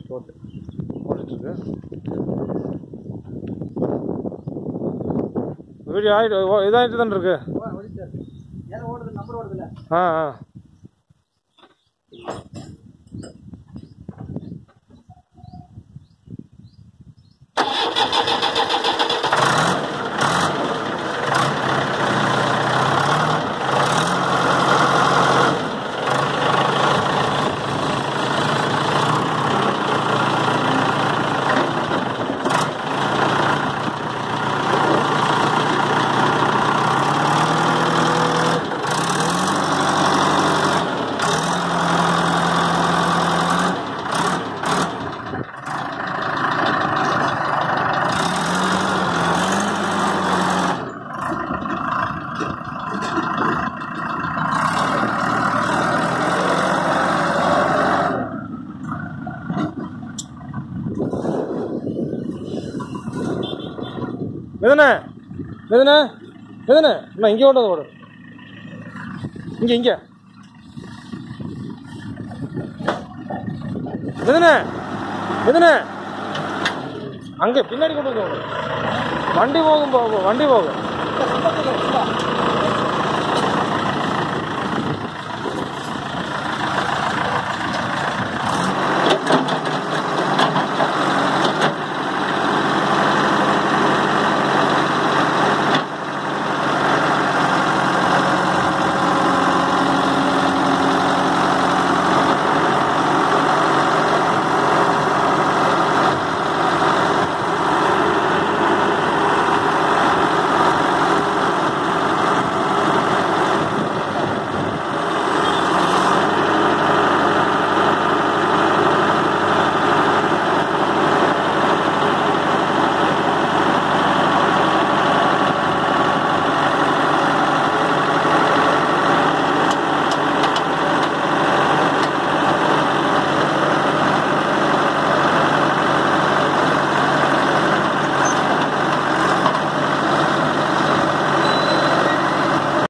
Okay ஓடிட்டுருக்கு video ஆகிட்டு இதாகிட்டு தானே இருக்கு ஏன் ஓடுது நம்பர் ஓடுதுல்ல ஆ ஆ மிதனே மிதனே மிதனே அம்மா இங்கே ஓடுறது ஓடு இங்கே இங்கே மிதனே மிதனே அங்கே பின்னாடி கொண்டு வந்து ஓடு. வண்டி போகும் போகும் வண்டி போகும்